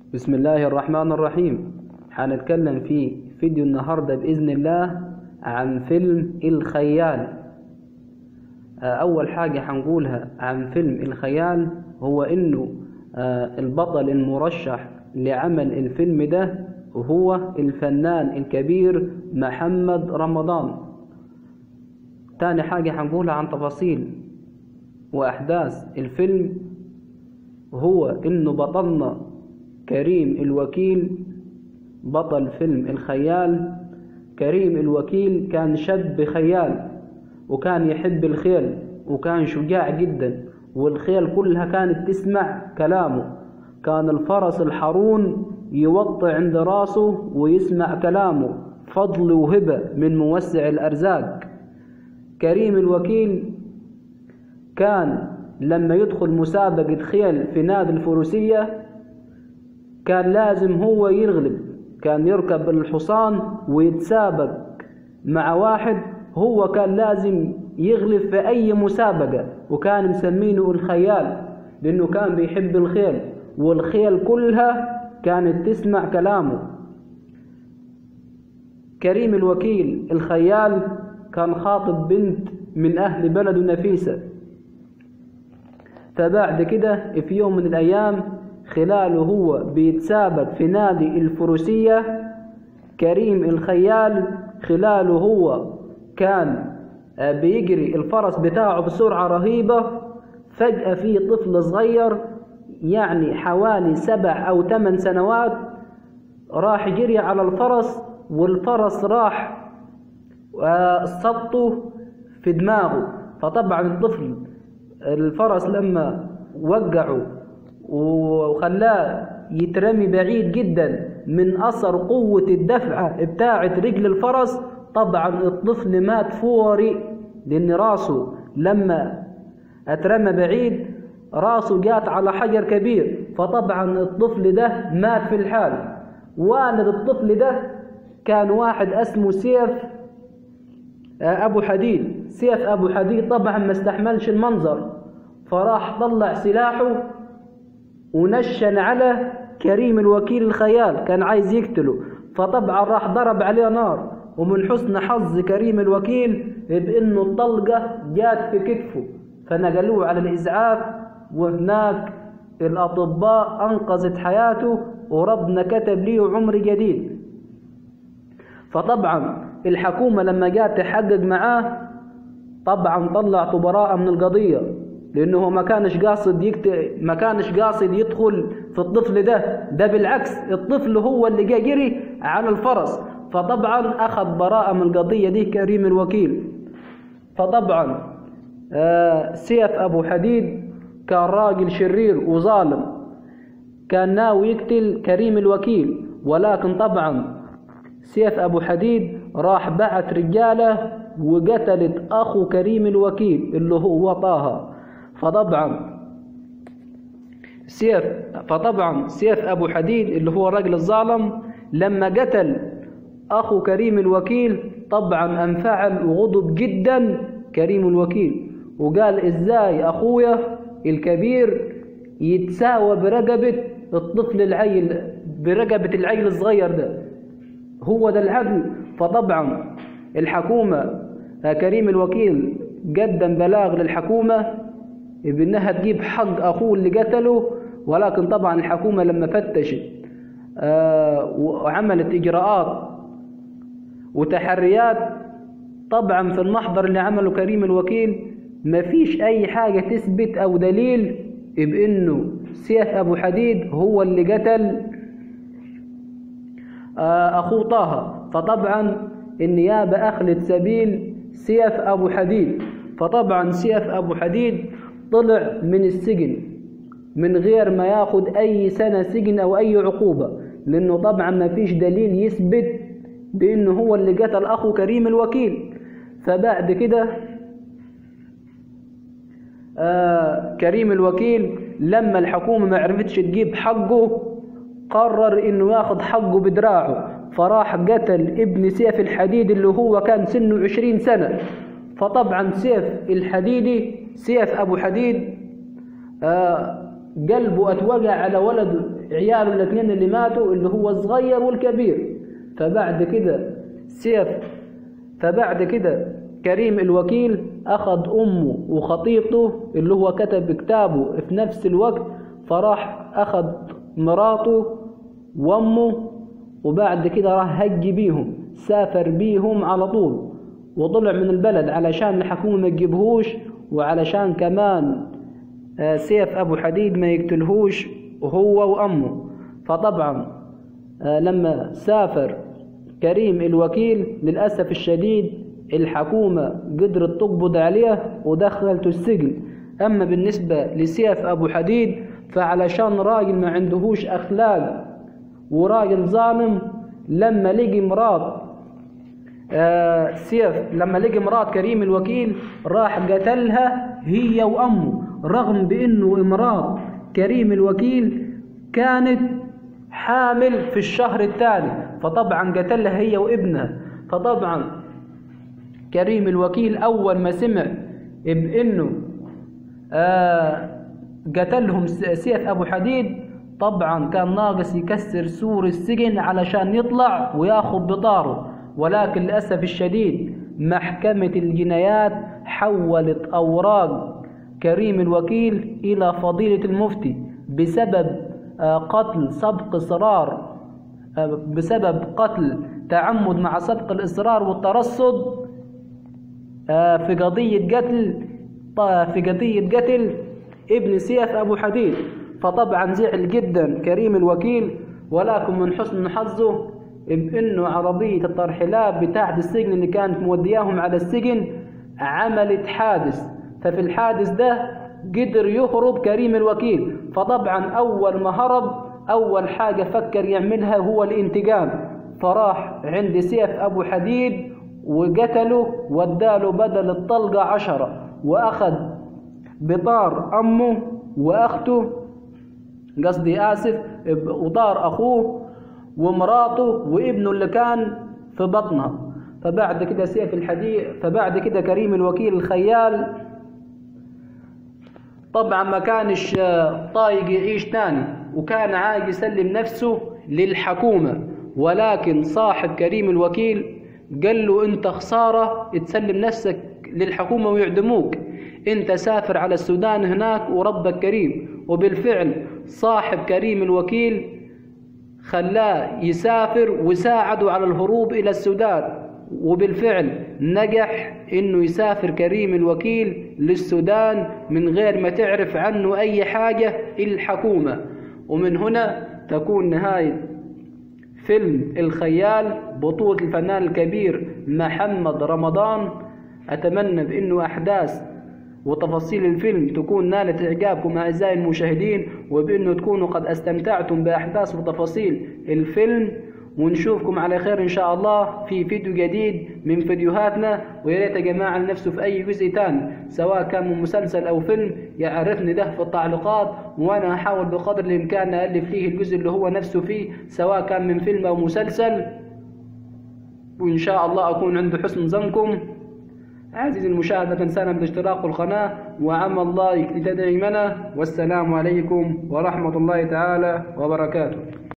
بسم الله الرحمن الرحيم هنتكلم في فيديو النهاردة بإذن الله عن فيلم الخيال آه، أول حاجة هنقولها عن فيلم الخيال هو إنه آه، البطل المرشح لعمل الفيلم ده هو الفنان الكبير محمد رمضان تاني حاجة هنقولها عن تفاصيل وأحداث الفيلم هو إنه بطلنا كريم الوكيل بطل فيلم الخيال كريم الوكيل كان شاب خيال وكان يحب الخيل وكان شجاع جدا والخيل كلها كانت تسمع كلامه كان الفرس الحرون يوطي عند راسه ويسمع كلامه فضل وهبة من موسع الأرزاق كريم الوكيل كان لما يدخل مسابقة خيل في نادي الفروسية كان لازم هو يغلب كان يركب الحصان ويتسابق مع واحد هو كان لازم يغلب في أي مسابقة وكان مسمينه الخيال لأنه كان بيحب الخيل والخيل كلها كانت تسمع كلامه كريم الوكيل الخيال كان خاطب بنت من أهل بلده نفيسة فبعد كده في يوم من الأيام خلاله هو بيتسابق في نادي الفروسية كريم الخيال خلاله هو كان بيجري الفرس بتاعه بسرعة رهيبة فجأة في طفل صغير يعني حوالي سبع أو ثمان سنوات راح جري على الفرس والفرس راح صبته في دماغه فطبعا الطفل الفرس لما وقعه وخلاه يترمي بعيد جدا من أثر قوة الدفعة بتاعة رجل الفرس طبعا الطفل مات فوري لأن راسه لما اترمى بعيد راسه جات على حجر كبير فطبعا الطفل ده مات في الحال والد الطفل ده كان واحد اسمه سيف أبو حديد سيف أبو حديد طبعا ما استحملش المنظر فراح طلع سلاحه ونشن على كريم الوكيل الخيال كان عايز يقتله فطبعا راح ضرب عليه نار ومن حسن حظ كريم الوكيل بانه الطلقه جات في كتفه فنقلوه على الاسعاف وهناك الاطباء انقذت حياته وربنا كتب ليه عمر جديد فطبعا الحكومه لما جات تحقق معاه طبعا طلعته براءه من القضيه لانه ما كانش قاصد يكت... ما كانش قاصد يدخل في الطفل ده ده بالعكس الطفل هو اللي جا جري على الفرس فطبعا اخذ براءة من القضية دي كريم الوكيل فطبعا آه سيف ابو حديد كان راجل شرير وظالم كان ناوي يقتل كريم الوكيل ولكن طبعا سيف ابو حديد راح بعت رجاله وقتلت اخو كريم الوكيل اللي هو طه فطبعا سيف فطبعا سيف ابو حديد اللي هو الرجل الظالم لما قتل اخو كريم الوكيل طبعا انفعل وغضب جدا كريم الوكيل وقال ازاي اخويا الكبير يتساوى برقبة الطفل العيل برقبة العيل الصغير ده هو ده العدل فطبعا الحكومة كريم الوكيل قدم بلاغ للحكومة بانها تجيب حق اخوه اللي قتله ولكن طبعا الحكومة لما فتشت آه وعملت اجراءات وتحريات طبعا في المحضر اللي عمله كريم الوكيل ما فيش اي حاجة تثبت او دليل بانه سيف ابو حديد هو اللي قتل آه اخوه طه فطبعا النيابة اخلت سبيل سيف ابو حديد فطبعا سيف ابو حديد طلع من السجن من غير ما ياخد اي سنة سجن او اي عقوبة لانه طبعا ما فيش دليل يثبت بانه هو اللي قتل اخو كريم الوكيل فبعد كده آه كريم الوكيل لما الحكومة ما عرفتش تجيب حقه قرر انه ياخد حقه بدراعه فراح قتل ابن سيف الحديد اللي هو كان سنه عشرين سنة فطبعا سيف الحديدي سيف ابو حديد آه قلبه اتوجع على ولد عياله الاثنين اللي ماتوا اللي هو الصغير والكبير فبعد كده سيف فبعد كده كريم الوكيل أخذ أمه وخطيبته اللي هو كتب كتابه في نفس الوقت فراح أخذ مراته وأمه وبعد كده راح هج بيهم سافر بيهم على طول وطلع من البلد علشان الحكومة ما تجيبهوش وعلشان كمان آه، سيف أبو حديد ما يقتلهوش هو وأمه فطبعا آه، لما سافر كريم الوكيل للأسف الشديد الحكومة قدرت تقبض عليه ودخلته السجن أما بالنسبة لسيف أبو حديد فعلشان راجل ما عندهوش أخلاق وراجل ظالم لما لقي مرات آه سيف لما لقي مرات كريم الوكيل راح قتلها هي وأمه رغم بأنه امرأة كريم الوكيل كانت حامل في الشهر الثاني فطبعا قتلها هي وابنها فطبعا كريم الوكيل أول ما سمع بأنه آه قتلهم سيف أبو حديد طبعا كان ناقص يكسر سور السجن علشان يطلع وياخذ بطاره ولكن للأسف الشديد محكمة الجنايات حولت أوراق كريم الوكيل إلى فضيلة المفتي بسبب آه، قتل سبق إصرار آه، بسبب قتل تعمد مع سبق الإصرار والترصد آه، في قضية قتل في قضية قتل ابن سيف أبو حديد فطبعا زعل جدا كريم الوكيل ولكن من حسن حظه بأنه عربية الترحيلات بتاعت السجن اللي كانت مودياهم على السجن عملت حادث ففي الحادث ده قدر يهرب كريم الوكيل فطبعا أول ما هرب أول حاجة فكر يعملها هو الانتقام فراح عند سيف أبو حديد وقتله واداله بدل الطلقة عشرة وأخذ بطار أمه وأخته قصدي آسف وطار أخوه ومراته وابنه اللي كان في بطنها فبعد كده سيف الحديد فبعد كده كريم الوكيل الخيال طبعا ما كانش طايق يعيش تاني وكان عايز يسلم نفسه للحكومة ولكن صاحب كريم الوكيل قال له انت خسارة تسلم نفسك للحكومة ويعدموك انت سافر على السودان هناك وربك كريم وبالفعل صاحب كريم الوكيل خلاه يسافر وساعده على الهروب إلى السودان وبالفعل نجح انه يسافر كريم الوكيل للسودان من غير ما تعرف عنه اي حاجة الحكومة ومن هنا تكون نهاية فيلم الخيال بطولة الفنان الكبير محمد رمضان أتمنى بأنه أحداث وتفاصيل الفيلم تكون نالت إعجابكم أعزائي المشاهدين وبأنه تكونوا قد استمتعتم بأحداث وتفاصيل الفيلم ونشوفكم على خير إن شاء الله في فيديو جديد من فيديوهاتنا ويا ريت يا جماعة نفسه في أي جزء تاني سواء كان من مسلسل أو فيلم يعرفني ده في التعليقات وأنا أحاول بقدر الإمكان ألف فيه الجزء اللي هو نفسه فيه سواء كان من فيلم أو مسلسل وإن شاء الله أكون عند حسن ظنكم عزيزي المشاهد لا تنسانا بالاشتراك القناة وعم الله دائمنا والسلام عليكم ورحمة الله تعالى وبركاته